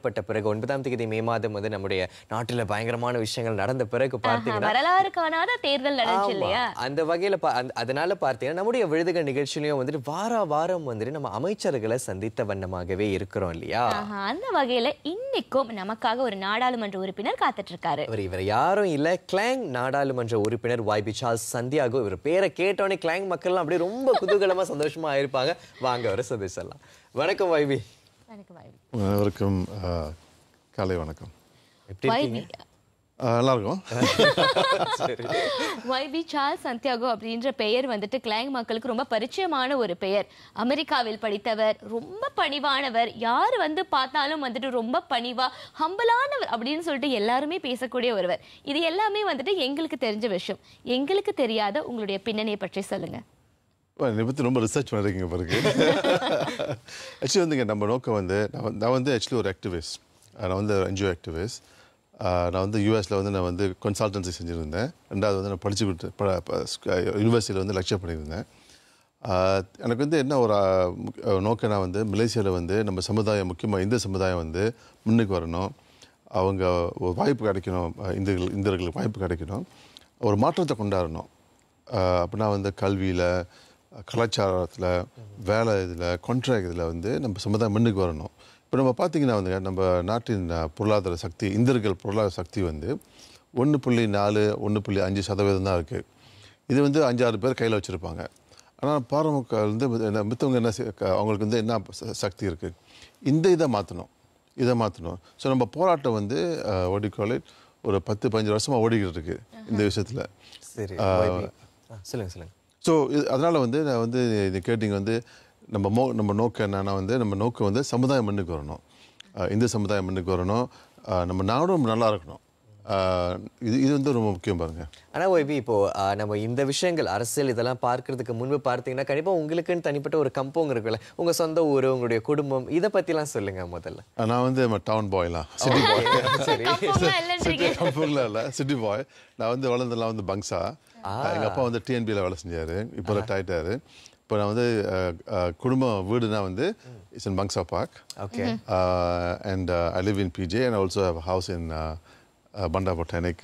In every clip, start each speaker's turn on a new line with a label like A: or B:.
A: உட்பட்ட பிறகு ஒன்பதாம் தேதி மே மாதம் வந்து நம்முடைய நாட்டுல பயங்கரமான விஷயங்கள் நடந்த பிறகு பார்த்தீங்கன்னா
B: வரலாறு காணாத தேர்தல் நடந்துச்சு
A: ஆமா.
B: இல்லையா
A: அந்த வகையில பா- அந்த- அதனால பார்த்தீங்கன்னா நம்முடைய விருதுகள் நிகழ்ச்சியிலையும் வந்துட்டு வார வாரம் வந்துட்டு நம்ம அமைச்சர்களை சந்தித்த வண்ணமாகவே இருக்கிறோம் இல்லையா
B: ஆஹா, அந்த வகையில இன்னைக்கும் நமக்காக ஒரு நாடாளுமன்ற உறுப்பினர் காத்துட்டு இருக்காரு
A: இவர் இவர் யாரும் இல்ல கிளாங் நாடாளுமன்ற உறுப்பினர் வாய்பி சார்ல்ஸ் சந்தியாகோ இவர் பேரை கேட்டோன்னே கிளாங் மக்கள்லாம் அப்படியே ரொம்ப குதூகலமா சந்தோஷமா ஆயிருப்பாங்க வாங்க அவரை சந்திச்சிடலாம் வணக்கம் வைபி
B: எனக்கு வாய்ப்பு.
C: அனைவருக்கும் ஆ, காலை வணக்கம்
A: எப்படி இருக்கீங்க
B: வைபி
C: ஆ, நல்லா இருக்கும்
A: சரி
B: வைபி சார்ல்ஸ் சந்தியாகோ அப்படின்ற பெயர் வந்துட்டு கிளாங் மக்களுக்கு ரொம்ப பரிச்சயமான ஒரு பெயர் அமெரிக்காவில் படித்தவர் ரொம்ப பணிவானவர் யார் வந்து பார்த்தாலும் வந்துட்டு ரொம்ப பணிவா ஹம்பலானவர் அப்படின்னு சொல்லிட்டு எல்லாருமே பேசக்கூடிய ஒருவர் இது எல்லாமே வந்துட்டு எங்களுக்கு தெரிஞ்ச விஷயம் எங்களுக்கு தெரியாத உங்களுடைய பின்னணியை பற்றி சொல்லுங்க
C: என்னை பற்றி ரொம்ப ரிசர்ச் பண்ணிருக்கீங்க பிறகு ஆக்சுவலி வந்துங்க நம்ம நோக்கம் வந்து நான் வந்து- நான் வந்து ஆக்சுவலி ஒரு ஆக்டிவிஸ்ட் நான் வந்து என்ஜிஓ ஆக்டிவிஸ்ட் நான் வந்து யூஎஸில் வந்து நான் வந்து கன்சல்டன்சி செஞ்சுருந்தேன் ரெண்டாவது வந்து நான் படிச்சு கொடுத்து யூனிவர்சிட்டியில் வந்து லெக்சர் பண்ணியிருந்தேன் ஆஹ் எனக்கு வந்து என்ன ஒரு ஆஹ், முக்- ஆஹ், நோக்கம்னா வந்து மலேசியாவில் வந்து நம்ம சமுதாயம் முக்கியமாக இந்து சமுதாயம் வந்து முன்னுக்கு வரணும் அவங்க ஒரு வாய்ப்பு கிடைக்கணும் ஆஹ், இந்தியர்கள் இந்தியர்களுக்கு வாய்ப்பு கிடைக்கணும் ஒரு மாற்றத்தை கொண்டாடணும் ஆஹ், அப்படின்னா வந்து கல்வியில் கலாச்சாரத்தில் வேலை இதில் கான்ட்ராக்ட் இதில் வந்து நம்ம சமுதாயம் முன்னுக்கு வரணும் இப்போ நம்ம பார்த்தீங்கன்னா வந்து நம்ம நாட்டின் ஆஹ், பொருளாதார சக்தி இந்தியர்கள் பொருளாதார சக்தி வந்து ஒன்று புள்ளி நாலு ஒன்று புள்ளி அஞ்சு சதவீதம் தான் இருக்குது இது வந்து அஞ்சாறு பேர் கையில் வச்சுருப்பாங்க ஆனால் பாரமுக வந்து என்ன மித்தவங்க என்ன செய்- க- அவங்களுக்கு வந்து என்ன ச- சக்தி இருக்குது இந்த இதை மாற்றணும் இதை மாற்றணும் ஸோ நம்ம போராட்டம் வந்து ஓடிக்கோலை ஒரு பத்து பதினஞ்சு வருஷமாக ஓடிக்கிட்டு இருக்கு இந்த விஷயத்தில்
A: சரி வைபி. ஆ, சொல்லுங்க சொல்லுங்க
C: ஸோ அதனால் வந்து நான் வந்து இது கேட்டிங்க வந்து நம்ம மோ நம்ம நோக்கம் என்னன்னா வந்து நம்ம நோக்கம் வந்து சமுதாயம் முன்னுக்கு வரணும் அஹ் இந்து சமுதாயம் முன்னுக்கு வரணும் அஹ் நம்ம நாடும் நல்லா இருக்கணும் அஹ் இது இது வந்து ரொம்ப முக்கியம் பாருங்க
A: ஆனா வைபி இப்போ ஆ, நம்ம இந்த விஷயங்கள் அரசியல் இதெல்லாம் பார்க்கறதுக்கு முன்பு பார்த்தீங்கன்னா கண்டிப்பா உங்களுக்குன்னு தனிப்பட்ட ஒரு கம்பவுங்க இருக்குல்ல உங்க சொந்த ஊர் உங்களுடைய குடும்பம் இதை பத்திலாம் சொல்லுங்க முதல்ல
C: அஹ் நான் வந்து டவுன் பாய்லாம் சிட்டி பாய்
A: சரி
B: கம்பம்லாம் இல்லைன்றீங்க.
C: கம்பூர்ல இல்ல சிட்டி பாய் நான் வந்து வளர்ந்தெல்லாம் வந்து பங்ஸா எங்க அப்பா வந்து டிஎன்பியில் வேலை செஞ்சாரு இப்போ ரிட்டையர் ஆயிட்டாரு இப்போ நான் வந்து அஹ், அஹ், குடும்பம் வீடுனா வந்து it's in Bangsar park
A: Okay.
C: And I live in PJ and also have house in Bandar botanic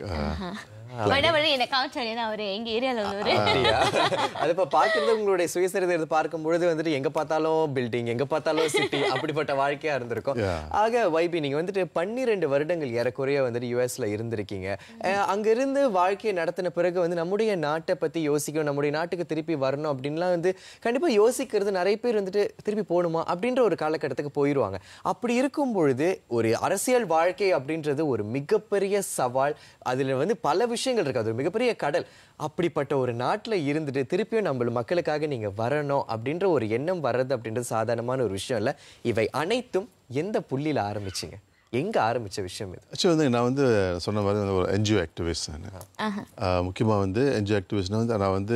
B: வடவழி என்ன காமிச்சாரு ஏன்னா அவரு எங்க ஏரியால உள்ளவரு
A: அப்படியா? அது இப்ப பார்க்கறது உங்களுடைய சுயசரிதை எடுத்து பார்க்கும் பொழுது வந்துட்டு எங்க பார்த்தாலும் பில்டிங் எங்க பார்த்தாலும் சிட்டி அப்படிப்பட்ட வாழ்க்கையா இருந்திருக்கும்
C: Yeah.
A: ஆக வைபி நீங்க வந்துட்டு பன்னிரெண்டு வருடங்கள் ஏறக்குறைய வந்துட்டு யூஎஸ்ல இருந்திருக்கீங்க அஹ் அங்க இருந்து வாழ்க்கையை நடத்தின பிறகு வந்து நம்முடைய நாட்டை பத்தி யோசிக்கணும் நம்முடைய நாட்டுக்கு திருப்பி வரணும் அப்படின்லாம் வந்து கண்டிப்பா யோசிக்கிறது நிறைய பேர் வந்துட்டு திருப்பி போகணுமா அப்படின்ற ஒரு காலகட்டத்துக்கு போயிடுவாங்க அப்படி இருக்கும் பொழுது ஒரு அரசியல் வாழ்க்கை அப்படின்றது ஒரு மிகப்பெரிய சவால் அதுல வந்து பல விஷயங்கள் இருக்கு அது ஒரு மிகப்பெரிய கடல் அப்படிப்பட்ட ஒரு நாட்டுல இருந்துட்டு திருப்பியும் நம்ம மக்களுக்காக நீங்க வரணும் அப்படின்ற ஒரு எண்ணம் வர்றது அப்படின்றது சாதாரணமான ஒரு விஷயம் இல்ல இவை அனைத்தும் எந்த புள்ளியில ஆரம்பிச்சீங்க எங்க ஆரம்பிச்ச விஷயம் இது
C: ஆக்சுவலி வந்து நான் வந்து சொன்ன மாதிரி வந்து ஒரு என்ஜிஓ ஆக்டிவிஸ்ட் நான் முக்கியமாக வந்து என்ஜிஓ ஆக்டிவிஸ்ட்னா வந்து நான் வந்து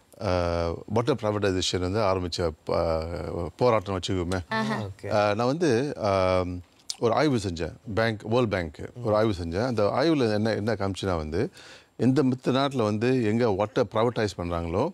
C: வாட்டர் ப்ரைவேடைசேஷன் வந்து ஆரம்பித்த போராட்டம் வச்சுக்கோமே
A: Okay.
C: அஹ், நான் வந்து ஆம், ஒரு ஆய்வு செஞ்சேன் பேங்க் வேர்ல்ட் பேங்க் ஒரு ஆய்வு செஞ்சேன் அந்த ஆய்வில் என்ன என்ன காமிச்சுனா வந்து எந்த மித்த நாட்டில் வந்து எங்கே வாட்டர் ப்ரைவேட்டைஸ் பண்ணுறாங்களோ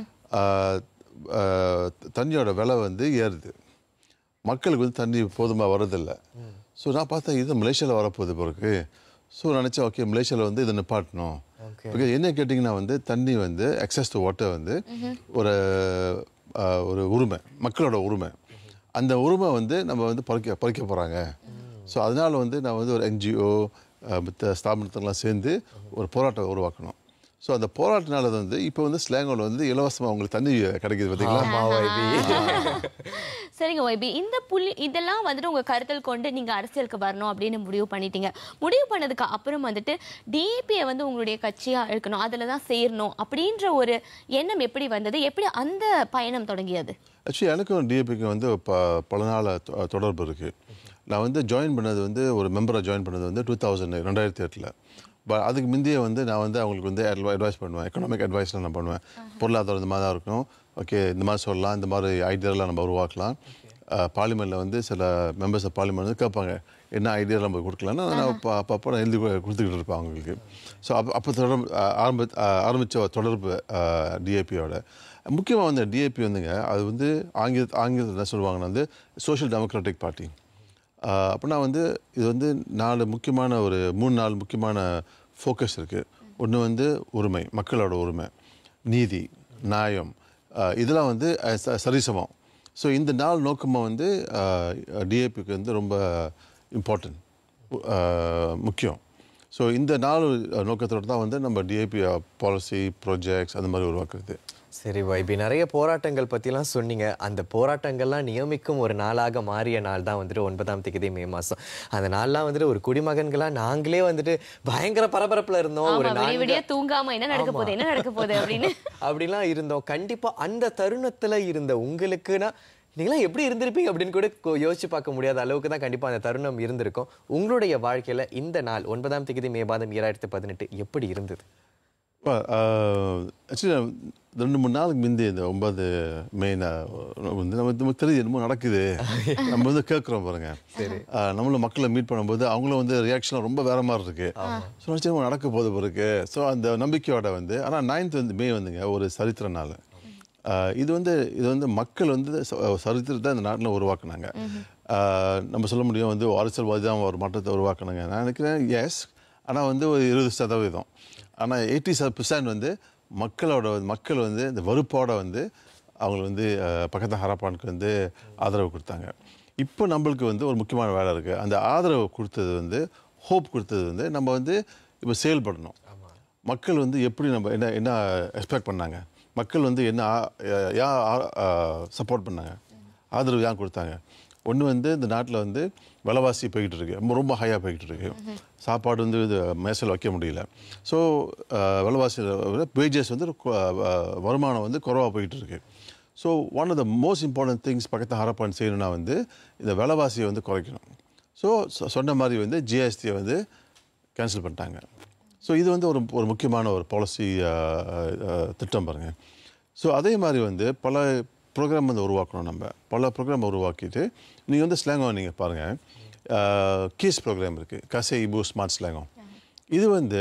C: தண்ணியோட விலை வந்து ஏறுது மக்களுக்கு வந்து தண்ணி போதுமாக வரதில்ல ஸோ நான் பார்த்தேன் இது மலேசியாவில் வரப்போகுது பிறகு ஸோ நினச்சேன் ஓகே மலேசியாவில் வந்து இதை நிப்பாட்டணும்
A: Okay.
C: பிகாஸ் என்ன கேட்டிங்கன்னா வந்து தண்ணி வந்து அக்சஸ் டு வாட்டர் வந்து ஒரு ஆஹ், ஒரு உரிமை மக்களோட உரிமை அந்த உரிமை வந்து நம்ம வந்து பறிக்க பறிக்க போகிறாங்க ஸோ அதனால வந்து நான் வந்து ஒரு என்ஜிஓ மற்ற ஸ்தாபனத்தெல்லாம் சேர்ந்து ஒரு போராட்டம் உருவாக்கணும் ஸோ அந்த போராட்டனால வந்து இப்போ வந்து ஸ்லேங்கோட வந்து இலவசமாக உங்களுக்கு தண்ணி கிடைக்குது பார்த்தீங்களா
A: ஆமா வைபி
B: சரிங்க வைபி இந்த புள்ளி இதெல்லாம் வந்துட்டு உங்க கருத்தில் கொண்டு நீங்க அரசியலுக்கு வரணும் அப்படின்னு முடிவு பண்ணிட்டீங்க முடிவு பண்ணதுக்கு அப்புறம் வந்துட்டு டிஏபியை வந்து உங்களுடைய கட்சியா இருக்கணும் அதுல தான் சேரணும் அப்படின்ற ஒரு எண்ணம் எப்படி வந்தது எப்படி அந்த பயணம் தொடங்கியது
C: ஆக்சுவலி எனக்கும் டிஏபிக்கு வந்து ப பல நாள் தொ- தொடர்பு இருக்குது நான் வந்து ஜாயின் பண்ணது வந்து ஒரு மெம்பராக ஜாயின் பண்ணது வந்து டூ தௌசண்ட் ரெண்டாயிரத்தி எட்டில் பட் அதுக்கு முந்தைய வந்து நான் வந்து அவங்களுக்கு வந்து அட்வைஸ் பண்ணுவேன் எக்கனாமிக் அட்வைஸ்லாம் நான் பண்ணுவேன் பொருளாதாரம் இந்த மாதிரி தான் இருக்கணும் ஓகே இந்த மாதிரி சொல்லலாம் இந்த மாதிரி ஐடியாலாம் நம்ம உருவாக்கலாம் பார்லிமெண்ட்டில் வந்து சில மெம்பர்ஸ் ஆஃப் பார்லிமெண்ட் வந்து கேட்பாங்க என்ன ஐடியா நம்ம கொடுக்கலாம்னா நான் அப்போ அப்பப்போ நான் எழுதி கொ- கொடுத்துக்கிட்டு இருப்பேன் அவங்களுக்கு ஸோ அப்போ அப்போ தொடர்பு அஹ், ஆரம்ப அஹ், ஆரம்பித்த தொடர்பு டிஏபியோட முக்கியமாக வந்து டிஏபி வந்துங்க அது வந்து ஆங்கில ஆங்கிலத்தில் என்ன சொல்லுவாங்கன்னா வந்து சோஷியல் டெமோக்ராட்டிக் பார்ட்டி ஆஹ் அப்படின்னா வந்து இது வந்து நாலு முக்கியமான ஒரு மூணு நாலு முக்கியமான ஃபோக்கஸ் இருக்குது ஒன்று வந்து உரிமை மக்களோட உரிமை நீதி நியாயம் ஆஹ் இதெல்லாம் வந்து அஹ், ச- சரிசமம் ஸோ இந்த நாலு நோக்கமாக வந்து டிஏபிக்கு வந்து ரொம்ப இம்பார்ட்டன்ட் முக்கியம் ஸோ இந்த நாலு நோக்கத்தோடு தான் வந்து நம்ம டிஏபி பாலிசி ப்ராஜெக்ட்ஸ் அந்த மாதிரி உருவாக்குறது
A: சரி வைபி நிறைய போராட்டங்கள் பற்றிலாம் சொன்னீங்க அந்த போராட்டங்கள்லாம் நியமிக்கும் ஒரு நாளாக மாறிய நாள் தான் வந்துட்டு ஒன்பதாம் தேதி மே மாதம் அந்த நாள்லாம் வந்துட்டு ஒரு குடிமகன்களா நாங்களே வந்துட்டு பயங்கர பரபரப்புல இருந்தோம் ஒரு
B: ஆமா விடிய
A: நான்கு
B: விடிய தூங்காம என்ன நடக்க போகுது என்ன நடக்க போகுது அப்படின்னு
A: அப்படிலாம் இருந்தோம் கண்டிப்பா அந்த தருணத்துல இருந்த உங்களுக்குன்னா நீங்களாம் எப்படி இருந்திருப்பீங்க அப்படின்னு கூட கொ- யோசிச்சு பார்க்க முடியாத அளவுக்கு தான் கண்டிப்பா அந்த தருணம் இருந்திருக்கும் உங்களுடைய வாழ்க்கையில இந்த நாள் ஒன்பதாம் தேதி மே மாதம் இரண்டாயிரத்தி பதினெட்டு எப்படி இருந்தது
C: ஆக்சுவலி ரெண்டு மூணு நாளுக்கு முந்தி இந்த ஒன்பது மே நான் வந்து நம்ம நமக்கு தெரியுது என்னமோ நடக்குது நம்ம வந்து கேட்குறோம் பாருங்க சரி நம்மளும் மக்களை மீட் பண்ணும்போது அவங்களும் வந்து ரியாக்ஷன் ரொம்ப வேற மாதிரி இருக்கு ஸோ நினச்சி நம்ம நடக்க போகுது பிறகு ஸோ அந்த நம்பிக்கையோட வந்து ஆனால் நைன்த் வந்து மே வந்துங்க ஒரு சரித்திர நாள் ஆஹ் இது வந்து இது வந்து மக்கள் வந்து ச- சரித்திரத்தை இந்த நாட்டில் உருவாக்குனாங்க ஆஹ் நம்ம சொல்ல முடியும் வந்து அரசியல்வாதி தான் ஒரு மாற்றத்தை உருவாக்குனாங்க நான் நினைக்கிறேன் எஸ் ஆனால் வந்து ஒரு இருபது சதவீதம் ஆனால் எயிட்டி பர்சன்ட் வந்து மக்களோட மக்கள் வந்து இந்த வெறுப்போட வந்து அவங்க வந்து ஆஹ் பக்கத்து ஹரப்பானுக்கு வந்து ஆதரவு கொடுத்தாங்க இப்போ நம்மளுக்கு வந்து ஒரு முக்கியமான வேலை இருக்குது அந்த ஆதரவு கொடுத்தது வந்து ஹோப் கொடுத்தது வந்து நம்ம வந்து இப்போ செயல்படணும் மக்கள் வந்து எப்படி நம்ம என்ன என்ன எக்ஸ்பெக்ட் பண்ணாங்க மக்கள் வந்து என்ன ஆ- யா சப்போர்ட் பண்ணாங்க ஆதரவு ஏன் கொடுத்தாங்க ஒன்று வந்து இந்த நாட்டில் வந்து விலைவாசி போய்கிட்டு இருக்கு ரொம்ப ரொம்ப ஹையாக போய்கிட்டு இருக்கு சாப்பாடு வந்து இது மேசல் வைக்க முடியல ஸோ விலைவாசி வேஜஸ் வந்து கு- அஹ், வருமானம் வந்து குறைவாக போய்கிட்டு இருக்கு so one of the most important things பக்கத்து ஹரப்பான் செய்யணும்னா வந்து இந்த விலைவாசியை வந்து குறைக்கணும் ஸோ சொன்ன மாதிரி வந்து ஜிஎஸ்டியை வந்து கேன்சல் பண்ணிட்டாங்க ஸோ இது வந்து ஒரு ஒரு முக்கியமான ஒரு பாலிசி திட்டம் பாருங்க ஸோ அதே மாதிரி வந்து பல ப்ரோக்ராம் வந்து உருவாக்கணும் நம்ம பல ப்ரோக்ராம் உருவாக்கிட்டு நீங்கள் வந்து ஸ்லேங்கோ நீங்கள் பாருங்கள் கீஸ் ப்ரோக்ராம் இருக்குது கசை இபு ஸ்மார்ட் ஸ்லேங்கோ இது வந்து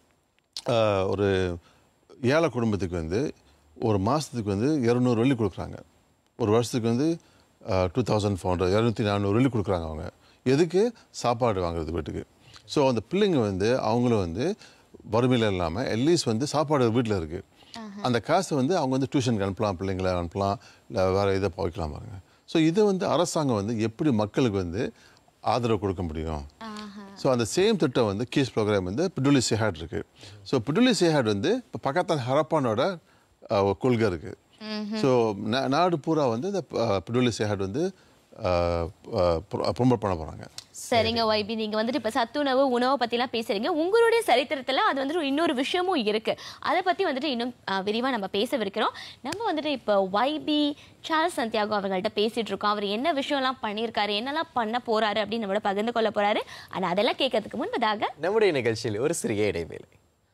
C: ஆஹ், ஒரு ஏழை குடும்பத்துக்கு வந்து ஒரு மாதத்துக்கு வந்து இரநூறு வெள்ளி கொடுக்குறாங்க ஒரு வருஷத்துக்கு வந்து டூ தௌசண்ட் ஃபோர் ஹண்ட்ரட் இரநூத்தி நானூறு வெள்ளி கொடுக்குறாங்க அவங்க எதுக்கு சாப்பாடு வாங்குறது வீட்டுக்கு ஸோ அந்த பிள்ளைங்க வந்து அவங்களும் வந்து வறுமையில் இல்லாமல் அட்லீஸ்ட் வந்து சாப்பாடு வீட்டில் இருக்குது அந்த காசு வந்து அவங்க வந்து டியூஷனுக்கு அனுப்பலாம் பிள்ளைங்களை அனுப்பலாம் இல்லை வேறு இதை போய்க்கலாம் பாருங்க ஸோ இது வந்து அரசாங்கம் வந்து எப்படி மக்களுக்கு வந்து ஆதரவு கொடுக்க முடியும் ஸோ அந்த சேம் திட்டம் வந்து கீஸ் ப்ரோக்ராம் வந்து பிடுலி சிஹாட் இருக்கு ஸோ பிடுலி சிஹாட் வந்து இப்போ பக்கத்தில் ஹரப்பானோட அஹ், ஒரு கொள்கை இருக்கு ஸோ நாடு பூரா வந்து இந்த பிடுலி சிஹாட் வந்து ப்ரொமோட் பண்ண போகிறாங்க
B: சரிங்க வைபி நீங்க வந்துட்டு இப்ப சத்துணவு உணவை பத்தி எல்லாம் பேசுறீங்க உங்களுடைய சரித்திரத்துல அது வந்துட்டு இன்னொரு விஷயமும் இருக்கு அதை பத்தி வந்துட்டு இன்னும் அஹ், விரிவா நம்ம பேசவிருக்கிறோம் நம்ம வந்துட்டு இப்போ வைபி சார்ல்ஸ் சந்தியாகோ அவங்கள்ட்ட பேசிட்டு இருக்கோம் அவர் என்ன விஷயம்லாம் பண்ணியிருக்காரு என்னெல்லாம் பண்ண போறாரு அப்படின்னு நம்மளோட பகிர்ந்து கொள்ள போறாரு ஆனா அதெல்லாம் கேட்கறதுக்கு முன்பதாக
A: நம்முடைய நிகழ்ச்சியில் ஒரு சிறிய இடைவேளை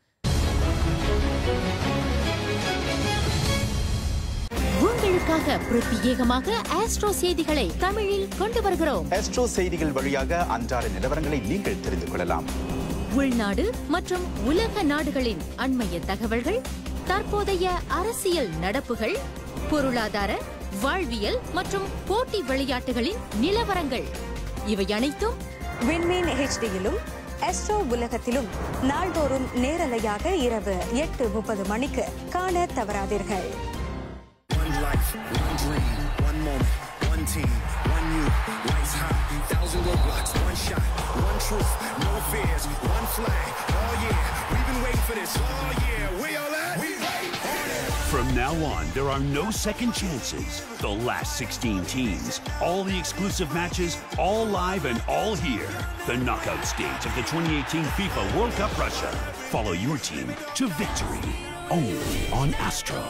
D: உங்களுக்காக பிரத்யேகமாக ஆஸ்ட்ரோ செய்திகளை தமிழில் கொண்டு வருகிறோம்
E: ஆஸ்ட்ரோ செய்திகள் வழியாக அன்றாட நிலவரங்களை நீங்கள் தெரிந்து கொள்ளலாம்
D: உள்நாடு மற்றும் உலக நாடுகளின் அண்மைய தகவல்கள் தற்போதைய அரசியல் நடப்புகள் பொருளாதார வாழ்வியல் மற்றும் போட்டி விளையாட்டுகளின் நிலவரங்கள் இவை அனைத்தும்
F: விண்மீன் ஹெச்டியிலும் எஸ்ட்ரோ உலகத்திலும் நாள்தோறும் நேரலையாக இரவு எட்டு முப்பது மணிக்கு காண தவறாதீர்கள்
G: One life, one dream, one moment, one team, one you. Lights high, thousand roadblocks, one shot, one truth, no fears, one flag. Oh yeah, we've been waiting for this. Oh yeah, where y'all at? We right on it.
H: From now on, there are no second chances. The last 16 teams, all the exclusive matches, all live and all here. The knockout stage of the 2018 FIFA World Cup Russia. Follow your team to victory. Only on Astro.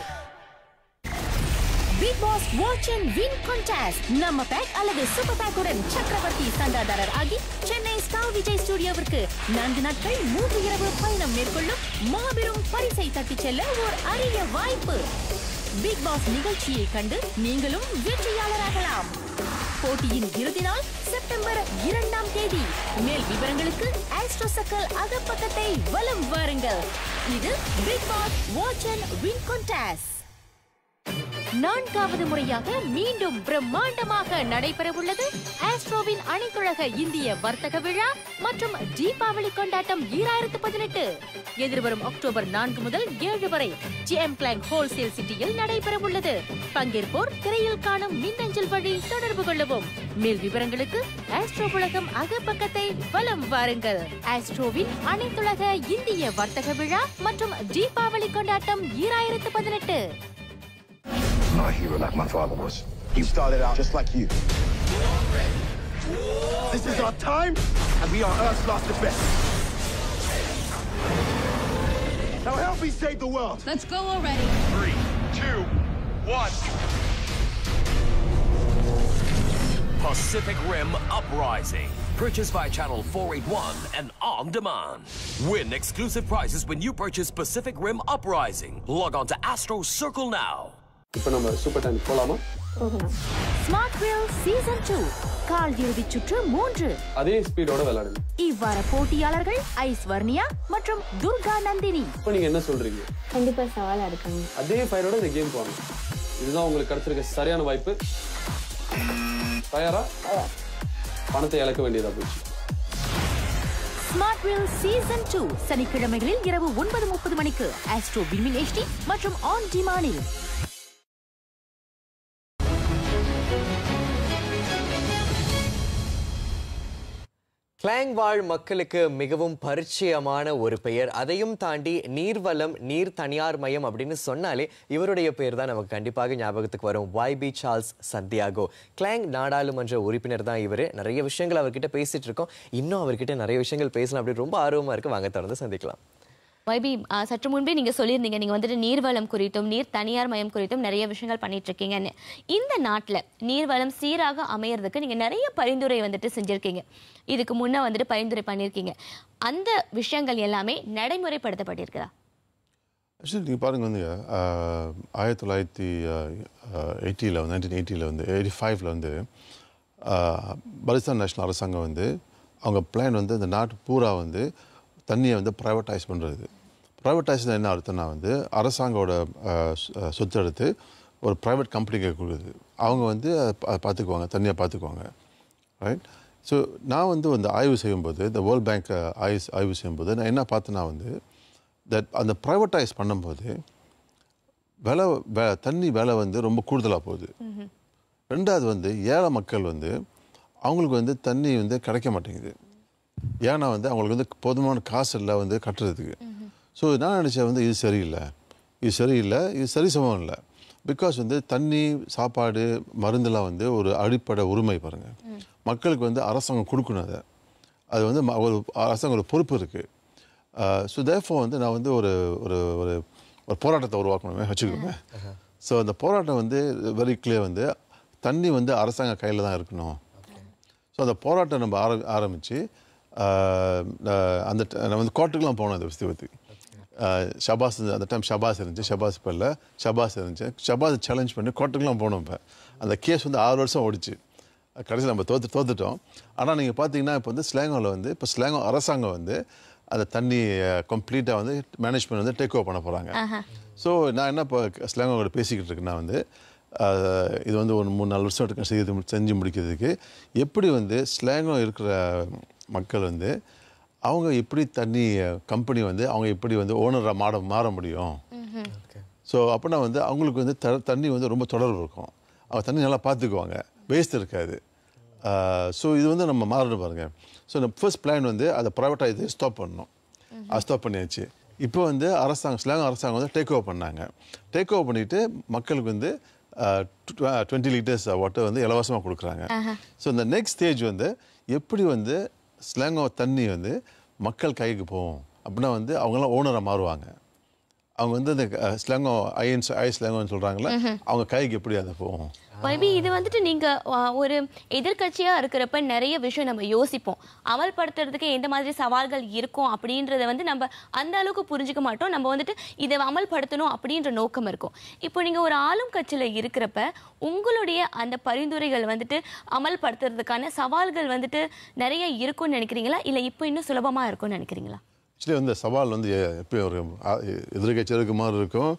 D: Big Boss watch and win contest நம்ம pack அல்லது super pack உடன் சக்கரவர்த்தி சந்தாதாரர் ஆகி Chennai star Vijay ஸ்டுடியோவிற்கு நான்கு நாட்கள் மூன்று இரவு பயணம் மேற்கொள்ளும் மாபெரும் பரிசை தட்டிச் செல்ல ஓர் அரிய வாய்ப்பு பிக் பாஸ் நிகழ்ச்சியை கண்டு நீங்களும் வெற்றியாளராகலாம் போட்டியின் இறுதி நாள் செப்டம்பர் இரண்டாம் தேதி மேல் விவரங்களுக்கு ஆஸ்ட்ரோ சக்கல் அகப்பக்கத்தை வலம் வாருங்கள் இது Big Boss watch and win contest நான்காவது முறையாக மீண்டும் பிரம்மாண்டமாக நடைபெறவுள்ளது ஆஸ்ட்ரோவின் அனைத்துலக இந்திய வர்த்தக விழா மற்றும் தீபாவளி கொண்டாட்டம் ஈராயிரத்து பதினெட்டு எதிர்வரும் அக்டோபர் நான்கு முதல் ஏழு வரை ஜிஎம் கிளாங் ஹோல்சேல் சிட்டியில் நடைபெறவுள்ளது பங்கேற்போர் திரையில் காணும் மின்னஞ்சல் வழி தொடர்பு கொள்ளவும் மேல் விவரங்களுக்கு ஆஸ்ட்ரோ உலகம் அகப்பக்கத்தை வலம் வாருங்கள் ஆஸ்ட்ரோவின் அனைத்துலக இந்திய வர்த்தக விழா மற்றும் தீபாவளி கொண்டாட்டம் ஈராயிரத்து பதினெட்டு
G: Not a hero like my father was. He started out just like you. This is our time, and we are Earth's last defense. Now help me save the world.
D: Let's go already.
G: Three, two, one.
I: Pacific Rim Uprising. Purchased by Channel 481 and on demand. Win exclusive prizes when you purchase Pacific Rim Uprising. Log on to Astro Circle now.
J: இப்போ நம்ம super time போலாமா
D: smart wheel season two கால் இறுதிச் சுற்று மூன்று
J: அதே ஸ்பீடோட விளையாடுங்க
D: இவ்வார போட்டியாளர்கள் ஐஸ்வர்ணியா மற்றும் துர்கா நந்தினி
J: இப்போ நீங்க என்ன சொல்றீங்க
K: கண்டிப்பா சவாலா இருக்காங்க
J: அதே ஃபயரோட இந்த கேம் போகணும் இதுதான் உங்களுக்கு கிடைச்சிருக்க சரியான வாய்ப்பு தயாரா பணத்தை இழக்க வேண்டியதா போச்சு
D: ஸ்மார்ட் வீல் சீசன் டூ சனிக்கிழமைகளில் இரவு ஒன்பது முப்பது மணிக்கு ஆஸ்ட்ரோ விண்மின் HD மற்றும் ஆன் டிமானில்
A: கிளாங் வாழ் மக்களுக்கு மிகவும் பரிச்சயமான ஒரு பெயர் அதையும் தாண்டி நீர்வளம் நீர் தனியார் மயம் அப்படின்னு சொன்னாலே இவருடைய பெயர் தான் நமக்கு கண்டிப்பாக ஞாபகத்துக்கு வரும் YB சார்ல்ஸ் சந்தியாகோ கிளாங் நாடாளுமன்ற உறுப்பினர் தான் இவர் நிறைய விஷயங்கள் அவர்கிட்ட பேசிட்டு இருக்கோம் இன்னும் அவர்கிட்ட நிறைய விஷயங்கள் பேசலாம் அப்படி ரொம்ப ஆர்வமா இருக்கு வாங்க தொடர்ந்து சந்திக்கலாம்
B: வைபி ஆ, சற்று முன்பே நீங்க சொல்லியிருந்தீங்க நீங்க வந்துட்டு நீர்வளம் குறித்தும் நீர் தனியார் மயம் குறித்தும் நிறைய விஷயங்கள் பண்ணிட்டு இருக்கீங்கன்னு இந்த நாட்டுல நீர்வளம் சீராக அமையறதுக்கு நீங்க நிறைய பரிந்துரை வந்துட்டு செஞ்சிருக்கீங்க இதுக்கு முன்ன வந்துட்டு பரிந்துரை பண்ணியிருக்கீங்க அந்த விஷயங்கள் எல்லாமே நடைமுறைப்படுத்தப்பட்டிருக்குதா
C: ஆக்சுவலி நீங்கள் பாருங்கள் வந்து ஆஹ், ஆயிரத்தி தொள்ளாயிரத்தி எயிட்டியில் வந்து நைன்டீன் எயிட்டியில் வந்து எயிட்டி ஃபைவ்ல வந்து ஆஹ், பாகிஸ்தான் நேஷனல் அரசாங்கம் வந்து அவங்க பிளான் வந்து இந்த நாட்டு பூரா வந்து தண்ணியை வந்து ப்ரைவேட்டைஸ் பண்ணுறது ப்ரைவேட்டைஸ் என்ன அர்த்தம்னா வந்து அரசாங்கோட ஆஹ், சொ- ஆஹ், சொத்து எடுத்து ஒரு ப்ரைவேட் கம்பெனிக்கு கொடுக்குது அவங்க வந்து அதை பா- பார்த்துக்குவாங்க தண்ணியை பார்த்துக்குவாங்க ரைட் ஸோ நான் வந்து வந்து ஆய்வு செய்யும்போது இந்த வேர்ல்ட் பேங்க் ஆய்வு ஆய்வு செய்யும்போது நான் என்ன பார்த்தேன்னா வந்து தட் அந்த ப்ரைவேட்டைஸ் பண்ணும்போது விலை வே- தண்ணி விலை வந்து ரொம்ப கூடுதலாக போகுது ரெண்டாவது வந்து ஏழை மக்கள் வந்து அவங்களுக்கு வந்து தண்ணி வந்து கிடைக்க மாட்டேங்குது ஏன்னா வந்து அவங்களுக்கு வந்து போதுமான காசு இல்லை வந்து கட்டுறதுக்கு ஸோ நான் நினச்சேன் வந்து இது சரியில்லை இது சரியில்லை இது சரிசமம் இல்லை பிகாஸ் வந்து தண்ணி சாப்பாடு மருந்தெல்லாம் வந்து ஒரு அடிப்படை உரிமை பாருங்கள் மக்களுக்கு வந்து அரசாங்கம் கொடுக்கணும் அதை அது வந்து ம- ஒரு அரசாங்கம் ஒரு பொறுப்பு இருக்குது ஸோ தேஃபோ வந்து நான் வந்து ஒரு ஒரு ஒரு ஒரு போராட்டத்தை உருவாக்கணுமே வச்சுக்கோங்க ஸோ அந்த போராட்டம் வந்து வெரி கிளியர் வந்து தண்ணி வந்து அரசாங்க கையில் தான் இருக்கணும் ஸோ அந்த போராட்டம் நம்ம ஆர ஆரம்பித்து அந்த ட- நான் வந்து கோர்ட்டுக்கெலாம் போனோம் அந்த விஷயத்துக்கு ஷபாஸ் இருந்தது. அந்த டைம் ஷபாஸ் இருந்துச்சு ஷபாஸ் இப்போ இல்லை ஷபாஸ் இருந்துச்சு ஷபாஸ் சேலஞ்ச் பண்ணி கோர்ட்டுக்கெலாம் போனோம் இப்போ அந்த கேஸ் வந்து ஆறு வருஷம் ஓடிச்சு கடைசியில் நம்ம தோத்து தோத்துட்டோம் ஆனால் நீங்கள் பார்த்தீங்கன்னா இப்போ வந்து ஸ்லேங்கோவில் வந்து இப்போ ஸ்லேங்கோ அரசாங்கம் வந்து அந்த தண்ணி கம்ப்ளீட்டாக வந்து மேனேஜ்மெண்ட் வந்து டேக் ஓவர் பண்ண போகிறாங்க ஸோ நான் என்ன இப்போ ஸ்லேங்கோட பேசிக்கிட்டு இருக்கேன்னா வந்து அஹ், இது வந்து ஒரு மூணு நாலு வருஷம் எடுக்கும் செய்து மு- செஞ்சு முடிக்கிறதுக்கு எப்படி வந்து ஸ்லேங்கோ இருக்கிற மக்கள் வந்து அவங்க எப்படி தண்ணி கம்பெனி வந்து அவங்க எப்படி வந்து ஓனராக மாற மாற முடியும் ஸோ அப்படின்னா வந்து அவங்களுக்கு வந்து த தண்ணி வந்து ரொம்ப தொடர்பு இருக்கும் அவங்க தண்ணி நல்லா பார்த்துக்குவாங்க வேஸ்ட் இருக்காது ஸோ இது வந்து நம்ம மாறணும் பாருங்க ஸோ நம்ம ஃபர்ஸ்ட் பிளான் வந்து அதை ப்ரைவேட்டாக இது ஸ்டாப் பண்ணணும் அது ஸ்டாப் பண்ணியாச்சு இப்போ வந்து அரசாங்கம் ஸ்லாங் அரசாங்கம் வந்து டேக் ஓவர் பண்ணாங்க டேக் ஓவர் பண்ணிட்டு மக்களுக்கு வந்து டுவெண்ட்டி லிட்டர்ஸ் வாட்டர் வந்து இலவசமாக கொடுக்குறாங்க ஸோ இந்த நெக்ஸ்ட் ஸ்டேஜ் வந்து எப்படி வந்து ஸ்லாங்கோ தண்ணி வந்து மக்கள் கைக்கு போகும் அப்படின்னா வந்து அவங்களாம் ஓனராக மாறுவாங்க அவங்க வந்து இந்த ஸ்லாங்கோ ஐஎன்ஸ் ஐ ஸ்லாங்கோன்னு சொல்கிறாங்களே அவங்க கைக்கு எப்படி அதை போகும்
B: மேபி இது வந்துட்டு நீங்க ஆ, ஒரு எதிர்க்கட்சியா இருக்கிறப்ப நிறைய விஷயம் நம்ம யோசிப்போம் அமல்படுத்துறதுக்கு எந்த மாதிரி சவால்கள் இருக்கும் அப்படின்றத வந்து நம்ம அந்த அளவுக்கு புரிஞ்சுக்க மாட்டோம் நம்ம வந்துட்டு இதை அமல்படுத்தணும் அப்படின்ற நோக்கம் இருக்கும் இப்போ நீங்க ஒரு ஆளும் கட்சியில இருக்கிறப்ப உங்களுடைய அந்த பரிந்துரைகள் வந்துட்டு அமல்படுத்துறதுக்கான சவால்கள் வந்துட்டு நிறைய இருக்கும்னு நினைக்கிறீங்களா இல்ல இப்போ இன்னும் சுலபமா இருக்கும்னு நினைக்கிறீங்களா
C: ஆக்சுவலி வந்து சவால் வந்து எப்பயும் ஒரு ஆ- எதிர்க்கட்சி இருக்க மாதிரி இருக்கும்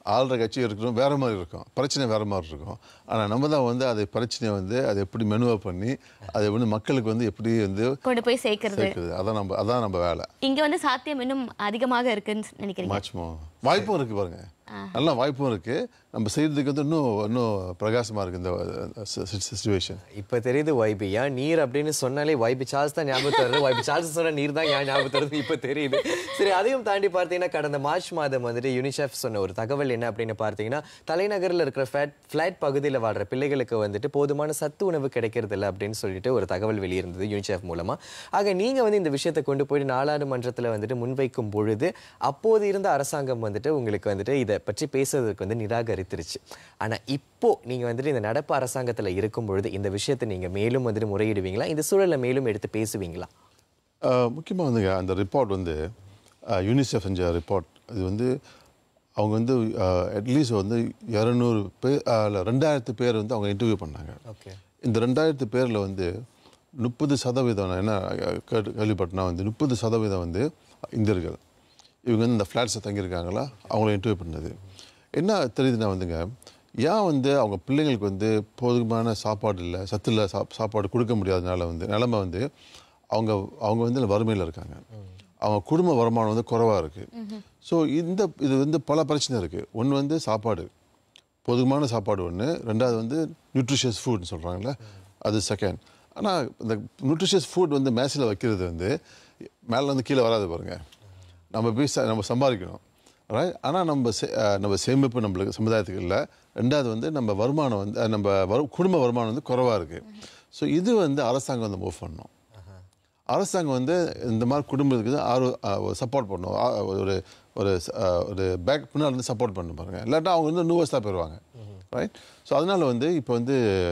C: ஆள்ற கட்சி இருக்கணும் வேற மாதிரி இருக்கும் பிரச்சனை வேற மாதிரி இருக்கும் ஆனால் நம்ம தான் வந்து அதை பிரச்சனையை வந்து அதை எப்படி மெனுவாக பண்ணி அதை வந்து மக்களுக்கு வந்து எப்படி வந்து
B: கொண்டு போய் சேர்க்கறது
C: சேர்க்குது அதான் நம்ம அதான் நம்ம வேலை
B: இங்க வந்து சாத்தியம் இன்னும் அதிகமாக இருக்குன்னு நினைக்கிறீங்க
C: மாச்சுமோ வாய்ப்பும் இருக்கு பாருங்க நல்ல வாய்ப்பும் இருக்கு நம்ம செய்யறதுக்கு வந்து இன்னும் இன்னும் பிரகாசமா இருக்கு இந்த சுச்சுவேஷன்
A: இப்ப தெரியுது வைபி ஏன் நீர் அப்படின்னு சொன்னாலே வைபி சார்ஸ் தான் ஞாபகம் வருது வைபி சார்ஸ் சொன்ன நீர் தான் ஏன் ஞாபகம் வருது இப்ப தெரியுது சரி அதையும் தாண்டி பார்த்தீங்கன்னா கடந்த மார்ச் மாதம் வந்துட்டு யூனிசெஃப் சொன்ன ஒரு தகவல் என்ன அப்படின்னு பார்த்தீங்கன்னா தலைநகரில் இருக்கிற ஃபிளாட் ஃபிளாட் பகுதியில் வாழ்ற பிள்ளைகளுக்கு வந்துட்டு போதுமான சத்து உணவு கிடைக்கிறது இல்லை அப்படின்னு சொல்லிட்டு ஒரு தகவல் வெளியிருந்தது யூனிசெஃப் மூலமா ஆக நீங்க வந்து இந்த விஷயத்தை கொண்டு போய் நாடாளுமன்றத்தில் வந்துட்டு முன்வைக்கும் பொழுது அப்போது இருந்த அரசாங்கம் வந்துட்டு உங்களுக்கு வந்துட்டு இதை பற்றி பேசுறதுக்கு வந்து நிராகரித்திருச்சு ஆனா இப்போ நீங்க வந்துட்டு இந்த நடப்பு அரசாங்கத்துல இருக்கும் பொழுது இந்த விஷயத்தை நீங்க மேலும் வந்துட்டு முறையிடுவீங்களா இந்த சூழலை மேலும் எடுத்து பேசுவீங்களா
C: முக்கியமாக வந்துங்க அந்த ரிப்போர்ட் வந்து யூனிசெஃப் செஞ்ச ரிப்போர்ட் இது வந்து அவங்க வந்து அட்லீஸ்ட் வந்து இரநூறு பேர் இல்லை ரெண்டாயிரத்து பேர் வந்து அவங்க இன்டர்வியூ பண்ணாங்க
A: ஓகே
C: இந்த ரெண்டாயிரத்து பேரில் வந்து முப்பது சதவீதம் நான் என்ன அஹ், கேட்டு கேள்விப்பட்டனா வந்து முப்பது சதவீதம் வந்து இந்தியர்கள் இவங்க வந்து இந்த ஃப்ளாட்ஸை தங்கியிருக்காங்களா அவங்கள இன்டர்வியூ பண்ணது என்ன தெரியுதுன்னா வந்துங்க ஏன் வந்து அவங்க பிள்ளைங்களுக்கு வந்து போதுமான சாப்பாடு இல்லை சத்து இல்லை சாப் சாப்பாடு கொடுக்க முடியாதனால வந்து நிலமை வந்து அவங்க அவங்க வந்து வறுமையில் இருக்காங்க அவங்க குடும்ப வருமானம் வந்து குறைவாக இருக்குது ஸோ இந்த இது வந்து பல பிரச்சனை இருக்குது ஒன்று வந்து சாப்பாடு போதுமான சாப்பாடு ஒன்று ரெண்டாவது வந்து நியூட்ரிஷியஸ் ஃபுட்னு சொல்கிறாங்களே அது செகண்ட் ஆனால் இந்த நியூட்ரிஷியஸ் ஃபுட் வந்து மேசில் வைக்கிறது வந்து மேலே வந்து கீழே வராது பாருங்க நம்ம போய் ச- நம்ம சம்பாதிக்கணும் ரைட் ஆனால் நம்ம சே- அஹ் நம்ம சேமிப்பு நம்மளுக்கு சமுதாயத்துக்கு இல்லை ரெண்டாவது வந்து நம்ம வருமானம் வந்து அஹ் நம்ம வரு குடும்ப வருமானம் வந்து குறைவாக இருக்குது ஸோ இது வந்து அரசாங்கம் வந்து மூவ் பண்ணணும் அரசாங்கம் வந்து இந்த மாதிரி குடும்பத்துக்கு ஆர்வ சப்போர்ட் பண்ணும் ஆ, ஒரு ஒரு ச- ஆ, ஒரு பேக் பின்னால் இருந்து சப்போர்ட் பண்ண பாருங்க இல்லாட்டா அவங்க வந்து நூவஸ்டாக போயிடுவாங்க ரைட் ஸோ அதனால வந்து இப்போ வந்து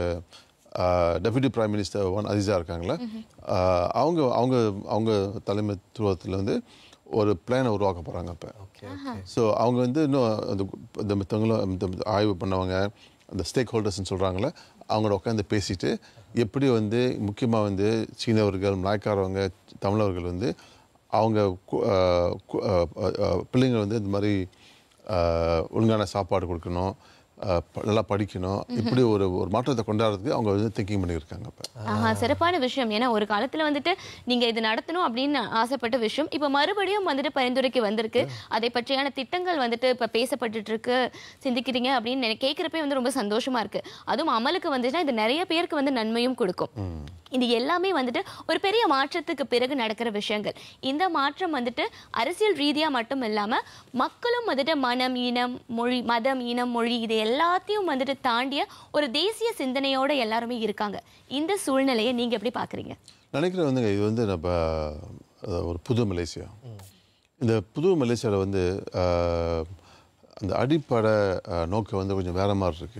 C: டெபுட்டி பிரைம் மினிஸ்டர் ஒன் அதிசா இருக்காங்களே ஆ, அவங்க அவங்க அவங்க தலைமைத்துவத்தில் வந்து ஒரு பிளானை உருவாக்க போகிறாங்க இப்போ ஸோ அவங்க வந்து இன்னும் அந்த இந்த மித்தவங்களும் இந்த ஆய்வு பண்ணவங்க அந்த ஸ்டேக் ஹோல்டர்ஸ்னு சொல்கிறாங்களே அவங்களோட உட்காந்து பேசிட்டு எப்படி வந்து முக்கியமாக வந்து சீனவர்கள் மலாய்க்காரவங்க தமிழர்கள் வந்து அவங்க கு- ஆஹ் கு- ஆஹ் ஆஹ் பிள்ளைங்க வந்து இந்த மாதிரி ஆஹ் ஒழுங்கான சாப்பாடு கொடுக்கணும் ஆஹ் ப- நல்லா படிக்கணும் இப்படி ஒரு ஒரு மாற்றத்தை கொண்டாடுறதுக்கு அவங்க வந்து திங்கிங் பண்ணியிருக்காங்க இப்போ
B: ஆஹா சிறப்பான விஷயம் ஏன்னா ஒரு காலத்துல வந்துட்டு நீங்க இது நடத்தணும் அப்படின்னு ஆசைப்பட்ட விஷயம் இப்ப மறுபடியும் வந்துட்டு பரிந்துரைக்கு வந்திருக்கு அதை பற்றியான திட்டங்கள் வந்துட்டு இப்ப பேசப்பட்டுட்டு இருக்கு சிந்திக்கிறீங்க அப்படின்னு நினை- கேட்கிறப்பே வந்து ரொம்ப சந்தோஷமா இருக்கு அதுவும் அமலுக்கு வந்துச்சுன்னா இது நிறைய பேருக்கு வந்து நன்மையும் கொடுக்கும் இது எல்லாமே வந்துட்டு ஒரு பெரிய மாற்றத்துக்கு பிறகு நடக்கிற விஷயங்கள் இந்த மாற்றம் வந்துட்டு அரசியல் ரீதியா மட்டும் இல்லாம மக்களும் வந்துட்டு மனம் இனம் மொழி மதம் இனம் மொழி இது எல்லாத்தையும் வந்துட்டு தாண்டிய ஒரு தேசிய சிந்தனையோட எல்லாருமே இருக்காங்க இந்த சூழ்நிலையை நீங்க எப்படி பாக்குறீங்க
C: நினைக்கிறேன் வந்துங்க இது வந்து நம்ம அஹ், ஒரு புது மலேசியா இந்த புது மலேசியாவில் வந்து அஹ், அந்த அடிப்படை அஹ், நோக்கம் வந்து கொஞ்சம் வேற மாதிரி இருக்கு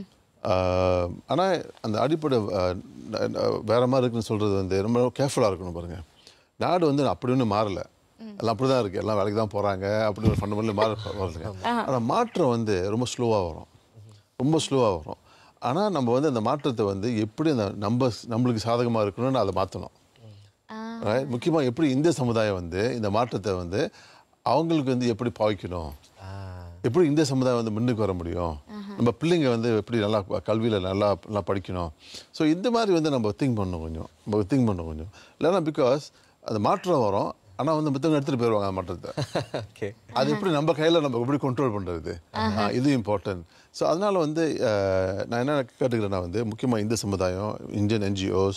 C: ஆனால் அந்த அடிப்படை அஹ், ந- ந- வேற மாதிரி இருக்குன்னு சொல்றது வந்து ரொம்ப கேர்ஃபுல்லாக இருக்கணும் பாருங்க நாடு வந்து அப்படி ஒன்றும் மாறல எல்லாம் அப்படி தான் இருக்கு எல்லாம் வேலைக்கு தான் போறாங்க அப்படி ஒரு ஃபண்டமெண்டல் மாற வரல ஆனால் மாற்றம் வந்து ரொம்ப ஸ்லோவாக வரும் ரொம்ப ஸ்லோவாக வரும் ஆனால் நம்ம வந்து அந்த மாற்றத்தை வந்து எப்படி அந்த நம்ம நம்மளுக்கு சாதகமாக இருக்கணும்னு அதை மாற்றணும் ரைட் முக்கியமாக எப்படி இந்திய சமுதாயம் வந்து இந்த மாற்றத்தை வந்து அவங்களுக்கு வந்து எப்படி பாவிக்கணும் எப்படி இந்திய சமுதாயம் வந்து முன்னுக்கு வர முடியும் நம்ம பிள்ளைங்க வந்து எப்படி நல்லா கல்வியில் நல்லா நல்லா படிக்கணும் ஸோ இந்த மாதிரி வந்து நம்ம திங்க் பண்ணணும் கொஞ்சம் நம்ம திங்க் பண்ணணும் கொஞ்சம் இல்லைன்னா பிகாஸ் அந்த மாற்றம் வரும் ஆனால் வந்து மற்றவங்க எடுத்துகிட்டு போயிடுவாங்க அந்த மாற்றத்தை
A: ஓகே
C: அது எப்படி நம்ம கையில் நம்ம எப்படி கண்ட்ரோல் பண்ணுறது இது இம்பார்ட்டன்ட் ஸோ அதனால வந்து அஹ், நான் என்ன கேட்டுக்கிறேன்னா வந்து முக்கியமாக இந்து சமுதாயம் இந்தியன் என்ஜிஓஸ்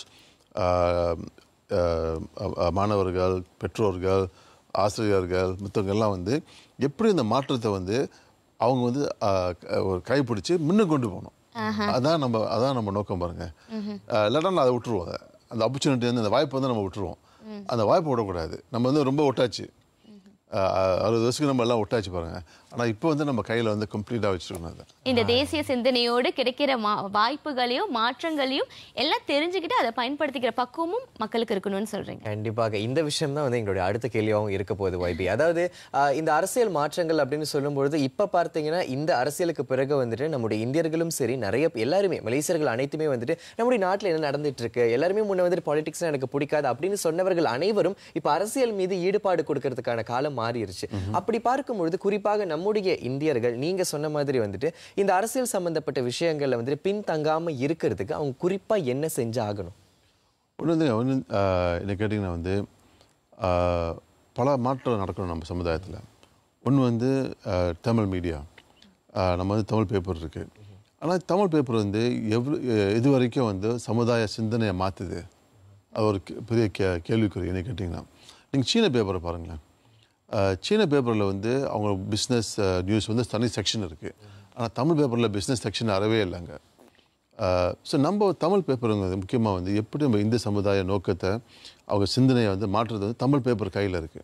C: மாணவர்கள் பெற்றோர்கள் ஆசிரியர்கள் மற்றவங்க எல்லாம் வந்து எப்படி இந்த மாற்றத்தை வந்து அவங்க வந்து அஹ், க- ஒரு கைப்பிடிச்சு முன்னுக்கு கொண்டு போகணும் அதான் நம்ம அதான் நம்ம நோக்கம் பாருங்க அஹ், இல்லைன்னா நான் அதை விட்டுருவோம் அதை. அந்த ஆப்பர்ச்சுனிட்டி வந்து அந்த வாய்ப்பு வந்து நம்ம விட்டுருவோம் அந்த வாய்ப்பு விடக்கூடாது நம்ம வந்து ரொம்ப ஒட்டாச்சு அஹ், அறுபது வருஷத்துக்கு நம்ம எல்லாம் ஒட்டாச்சு பாருங்க ஆனால் இப்போ வந்து நம்ம கையில் வந்து கம்ப்ளீட்டாக வச்சுருக்கணும் அதை
B: இந்த தேசிய சிந்தனையோடு கிடைக்கிற மா- வாய்ப்புகளையும் மாற்றங்களையும் எல்லாம் தெரிஞ்சுக்கிட்டு அதை பயன்படுத்திக்கிற பக்குவமும் மக்களுக்கு இருக்கணும்னு சொல்றீங்க
A: கண்டிப்பாக இந்த விஷயம் தான் வந்து எங்களுடைய அடுத்த கேள்வியாகவும் இருக்க போகுது வைபி அதாவது ஆஹ், இந்த அரசியல் மாற்றங்கள் அப்படின்னு சொல்லும்பொழுது இப்போ பார்த்தீங்கன்னா இந்த அரசியலுக்கு பிறகு வந்துட்டு நம்முடைய இந்தியர்களும் சரி நிறைய பே- எல்லாருமே மலேசியர்கள் அனைத்துமே வந்துட்டு நம்முடைய நாட்டில் என்ன நடந்துட்டு இருக்கு எல்லாருமே முன்ன வந்துட்டு பாலிடிக்ஸ் எனக்கு பிடிக்காது அப்படின்னு சொன்னவர்கள் அனைவரும் இப்போ அரசியல் மீது ஈடுபாடு கொடுக்கறதுக்கான காலம் மாறிடுச்சு அப்படி பார்க்கும் பொழுது குறிப்பாக நம்முடைய இந்தியர்கள் நீங்க சொன்ன மாதிரி வந்துட்டு இந்த அரசியல் சம்பந்தப்பட்ட விஷயங்கள்ல வந்துட்டு பின்தங்காம இருக்கிறதுக்கு அவங்க குறிப்பா என்ன செஞ்சு ஆகணும்
C: ஒன்று வந்து ஒன்று என்ன கேட்டிங்கன்னா வந்து ஆஹ், பல மாற்றம் நடக்கணும் நம்ம சமுதாயத்தில் ஒன்று வந்து ஆஹ், தமிழ் மீடியா நம்ம வந்து தமிழ் பேப்பர் இருக்குது ஆனால் தமிழ் பேப்பர் வந்து எவ்வளோ இது வரைக்கும் வந்து சமுதாய சிந்தனையை மாற்றுது அது ஒரு கே- பெரிய கே கேள்விக்குறி என்ன கேட்டிங்கன்னா நீங்கள் சீன பேப்பரை பாருங்களேன் ஆஹ், சீன பேப்பரில் வந்து அவங்க பிஸ்னஸ் நியூஸ் வந்து தனி செக்ஷன் இருக்குது ஆனால் தமிழ் பேப்பரில் பிஸ்னஸ் செக்ஷன் அறவே இல்லைங்க ஸோ நம்ம தமிழ் பேப்பருங்கிறது முக்கியமாக வந்து எப்படி நம்ம இந்து சமுதாய நோக்கத்தை அவங்க சிந்தனையை வந்து மாற்றுறது வந்து தமிழ் பேப்பர் கையில் இருக்குது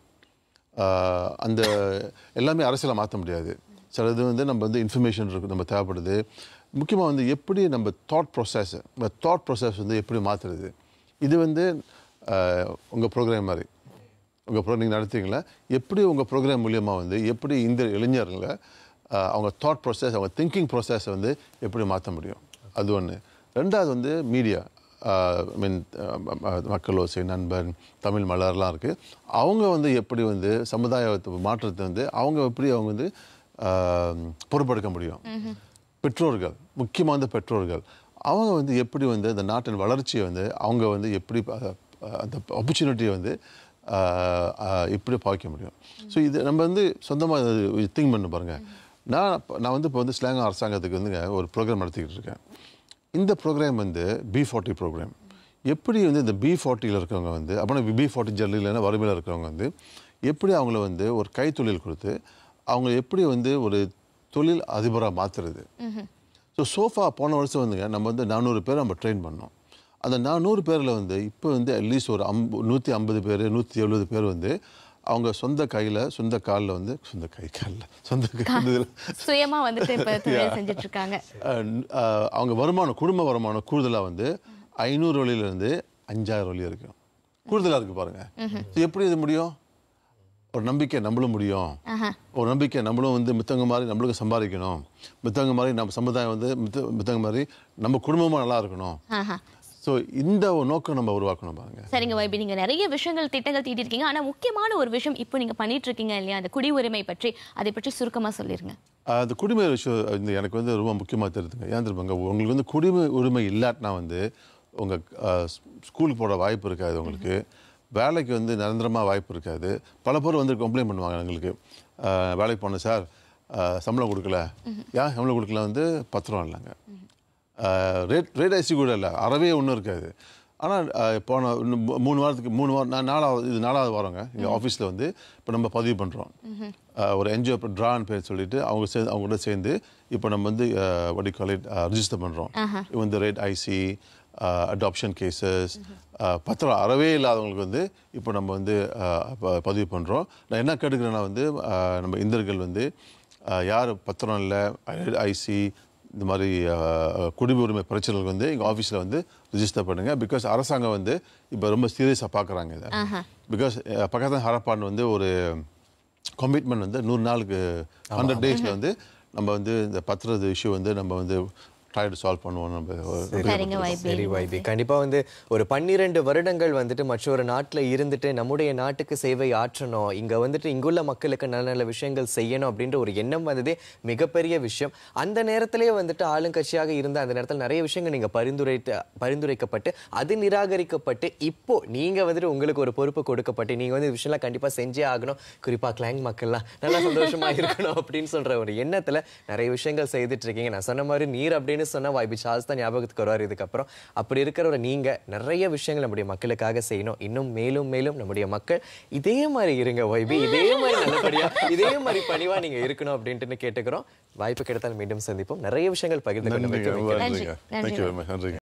C: அந்த எல்லாமே அரசியலை மாற்ற முடியாது சிலது வந்து நம்ம வந்து இன்ஃபர்மேஷன் இருக்கு நம்ம தேவைப்படுது முக்கியமாக வந்து எப்படி நம்ம தாட் ப்ராசஸ் நம்ம தாட் ப்ராசஸ் வந்து எப்படி மாற்றுறது இது வந்து உங்கள் ப்ரோக்ராம் மாதிரி உங்கள் ப்ரோ நீங்கள் நடத்துறீங்களா எப்படி உங்கள் ப்ரோக்ராம் மூலியமாக வந்து எப்படி இந்த இளைஞர்களை ஆஹ், அவங்க தாட் ப்ராசஸ் அவங்க திங்கிங் ப்ராசஸை வந்து எப்படி மாற்ற முடியும் அது ஒன்று ரெண்டாவது வந்து மீடியா ஐ மீன் மக்கள் ஓசை நண்பன் தமிழ் மலர்லாம் இருக்குது அவங்க வந்து எப்படி வந்து சமுதாயத்தை மாற்றத்தை வந்து அவங்க எப்படி அவங்க வந்து ஆஹ், பொறுப்பெடுக்க முடியும் பெற்றோர்கள் முக்கியமாக வந்து பெற்றோர்கள் அவங்க வந்து எப்படி வந்து அந்த நாட்டின் வளர்ச்சியை வந்து அவங்க வந்து எப்படி அஹ், அந்த ஆப்பர்ச்சுனிட்டியை வந்து ஆஹ், ஆஹ், எப்படி பார்க்க முடியும் ஸோ இது நம்ம வந்து சொந்தமாக திங்க் பண்ண பாருங்க நான் இப்ப- நான் வந்து இப்போ வந்து ஸ்லாங் அரசாங்கத்துக்கு வந்துங்க ஒரு ப்ரோக்ராம் நடத்திக்கிட்டு இருக்கேன் இந்த ப்ரோக்ராம் வந்து பி ஃபார்ட்டி ப்ரோக்ராம் எப்படி வந்து இந்த பி ஃபார்ட்டியில் இருக்கிறவங்க வந்து அப்புறம் பி ஃபார்ட்டி ஜெர்லியில் வறுமையில் இருக்கிறவங்க வந்து எப்படி அவங்கள வந்து ஒரு கைத்தொழில் கொடுத்து அவங்க எப்படி வந்து ஒரு தொழில் அதிபராக மாற்றுறது ஸோ சோஃபா போன வருஷம் வந்துங்க நம்ம வந்து நானூறு பேர் நம்ம ட்ரெயின் பண்ணோம் அந்த நானூறு பேரில் வந்து இப்போ வந்து அட்லீஸ்ட் ஒரு அம்ப நூற்றி ஐம்பது பேர் நூற்றி எழுபது பேர் வந்து அவங்க சொந்த கையில் சொந்த காலில் வந்து சொந்த கை காலில் சொந்த கை
B: சுயமா வந்துட்டு இப்ப தொழில் செஞ்சுட்டு இருக்காங்க
C: அஹ் அஹ் அவங்க வருமானம் குடும்ப வருமானம் கூடுதலாக வந்து ஐநூறு வழியிலேருந்து அஞ்சாயிரம் வழி இருக்கு கூடுதலாக இருக்கு பாருங்க So எப்படி இது முடியும் ஒரு நம்பிக்கை நம்மளும் முடியும் ஒரு நம்பிக்கை நம்மளும் வந்து மித்தவங்க மாதிரி நம்மளுக்கு சம்பாதிக்கணும் மித்தவங்க மாதிரி நம்ம சமுதாயம் வந்து மித்த மித்தவங்க மாதிரி நம்ம குடும்பமும் நல்லா இருக்கணும்
B: ஆஹா.
C: ஸோ இந்த ஒரு நோக்கம் நம்ம உருவாக்கணும் பாருங்க
B: சரிங்க வைபி நீங்க நிறைய விஷயங்கள் திட்டங்கள் தீட்டிருக்கீங்க ஆனா முக்கியமான ஒரு விஷயம் இப்போ நீங்க பண்ணிட்டு இருக்கீங்க இல்லையா அந்த குடி உரிமை பற்றி அதை பற்றி சுருக்கமா சொல்லிருங்க
C: ஆஹ் அந்த குடிமை விஷயம் இந்த எனக்கு வந்து ரொம்ப முக்கியமாக தெரியுதுங்க ஏன் தெரியுமாங்க உங்களுக்கு வந்து குடிமை உரிமை இல்லாட்டினா வந்து உங்கள் ஸ்கூலுக்கு போட வாய்ப்பு இருக்காது உங்களுக்கு வேலைக்கு வந்து நிரந்தரமாக வாய்ப்பு இருக்காது பல பேர் வந்து கம்ப்ளைண்ட் பண்ணுவாங்க எங்களுக்கு ஆஹ் வேலைக்கு போனேன் சார் ஆஹ் சம்பளம் கொடுக்கல ஏன் சம்பளம் கொடுக்கல வந்து பத்திரம் இல்லைங்க ரேட் ரேட் ஐசி கூட இல்லை அறவே ஒன்றும் இருக்காது ஆனால் போன இன்னும் மூ- மூணு வாரத்துக்கு மூணு வாரம் நான் நாலாவது இது நாலாவது வாரங்க எங்கள் ஆஃபீஸில் வந்து இப்போ நம்ம பதிவு பண்ணுறோம் ஒரு என்ஜிஓ இப்போ ட்ரான்னு பேர் சொல்லிட்டு அவங்க சேர்ந்து அவங்க கூட சேர்ந்து இப்போ நம்ம வந்து வடி காலேஜ் ரிஜிஸ்டர் பண்ணுறோம் இந்த ரேட் ஐசி அடாப்ஷன் கேசஸ் பத்திரம் அறவே இல்லாதவங்களுக்கு வந்து இப்போ நம்ம வந்து அஹ், ப- பதிவு பண்ணுறோம் நான் என்ன கேட்டுக்கிறேன்னா வந்து அஹ், நம்ம இந்தியர்கள் வந்து அஹ், யார் பத்திரம் இல்லை ஐசி இந்த மாதிரி அஹ், குடியுரிமை பிரச்சனைகளுக்கு வந்து எங்கள் ஆஃபீஸில் வந்து ரிஜிஸ்டர் பண்ணுங்கள் பிகாஸ் அரசாங்கம் வந்து இப்போ ரொம்ப சீரியஸாக பார்க்குறாங்க இதை பிகாஸ் பக்கத்தில் ஹரப்பான் வந்து ஒரு கமிட்மெண்ட் வந்து நூறு நாளுக்கு ஹண்ட்ரட் டேஸில் வந்து நம்ம வந்து இந்த பத்திரது இஷ்யூ வந்து நம்ம வந்து ட்ரை டு சால்வ் பண்ணுவோம் நம்ம
B: சரிங்க வைபி
A: சரி வைபி கண்டிப்பா வந்து ஒரு பன்னிரண்டு வருடங்கள் வந்துட்டு மற்றொரு நாட்டுல இருந்துட்டு நம்முடைய நாட்டுக்கு சேவை ஆற்றணும் இங்க வந்துட்டு இங்குள்ள மக்களுக்கு நல்ல நல்ல விஷயங்கள் செய்யணும் அப்படின்ற ஒரு எண்ணம் வந்ததே மிகப்பெரிய விஷயம் அந்த நேரத்திலேயே வந்துட்டு ஆளுங்கட்சியாக இருந்த அந்த நேரத்தில் நிறைய விஷயங்கள் நீங்க பரிந்துரைத்து பரிந்துரைக்கப்பட்டு அது நிராகரிக்கப்பட்டு இப்போ நீங்க வந்துட்டு உங்களுக்கு ஒரு பொறுப்பு கொடுக்கப்பட்டு நீங்க வந்து இந்த விஷயம்லாம் கண்டிப்பா செஞ்சே ஆகணும் குறிப்பா கிளாங் மக்கள்லாம் நல்லா சந்தோஷமா இருக்கணும் அப்படின்னு சொல்ற ஒரு எண்ணத்துல நிறைய விஷயங்கள் செய்துட்டு இருக்கீங்க நான் சொன்ன மாதிரி நீர் அப்படின்னு சொன்னா வைபி சார்ஸ் தான் ஞாபகத்துக்கு வருவார் இதுக்கப்புறம் அப்படி இருக்கிற ஒரு நீங்க நிறைய விஷயங்கள் நம்முடைய மக்களுக்காக செய்யணும் இன்னும் மேலும் மேலும் நம்முடைய மக்கள் இதே மாதிரி இருங்க வைபி இதே மாதிரி நல்லபடியா இதே மாதிரி பணிவா நீங்க இருக்கணும் அப்படின்ட்டு கேட்டுக்கிறோம் வாய்ப்பு கிடைத்தால் மீண்டும் சந்திப்போம் நிறைய விஷயங்கள் பகிர்ந்து கொண்டமைக்கு மிக்க
C: நன்றிங்க
B: நன்றி.
C: தேங்க்யூ வெரி மச் நன்றிங்க